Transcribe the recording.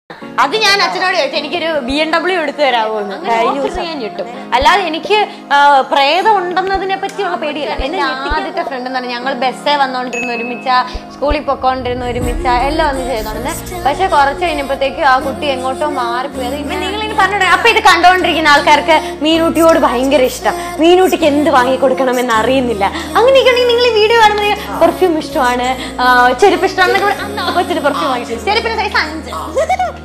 അത് ഞാൻ അച്ഛനോട് ചോദിച്ചു എനിക്കൊരു ബി എം ഡബ്ല്യു എടുത്തു തരാമോ എന്ന് കഴിഞ്ഞ ഞാൻ ഞെട്ടും അല്ലാതെ എനിക്ക് ആ, പ്രേതം ഉണ്ടെന്നതിനെ പറ്റിയുള്ള പേടിയില്ല എന്റെ ആദ്യത്തെ ഫ്രണ്ട് എന്ന് പറഞ്ഞാൽ ഞങ്ങൾ ബസ്സേ വന്നോണ്ടിരുന്ന ഒരുമിച്ച സ്കൂളിൽ പൊക്കോണ്ടിരുന്ന ഒരുമിച്ച എല്ലാം ഒന്ന് ചെയ്തോണ്ട് പക്ഷെ കുറച്ച് കഴിഞ്ഞപ്പോഴത്തേക്ക് ആ കുട്ടി എങ്ങോട്ടോ മാറിപ്പോയി അത് ഇപ്പൊ നിങ്ങൾ ഇനി പറഞ്ഞോ അപ്പൊ ഇത് കണ്ടോണ്ടിരിക്കുന്ന ആൾക്കാർക്ക് മീനൂട്ടിയോട് ഭയങ്കര ഇഷ്ടം മീനൂട്ടിക്ക് എന്ത് വാങ്ങി കൊടുക്കണമെന്ന് അറിയുന്നില്ല അങ്ങനെയൊക്കെയാണെങ്കിൽ നിങ്ങൾ ഈ വീഡിയോ കാണുമ്പോൾ പെർഫ്യൂം ഇഷ്ടമാണ് ആ, ചെരുപ്പ് ഇഷ്ടമാണെന്നൊക്കെ പറ- അന്ന് ആ കൊച്ചിന് പെർഫ്യൂം വാങ്ങി ചെരുപ്പിന് സൈസ് അഞ്ച്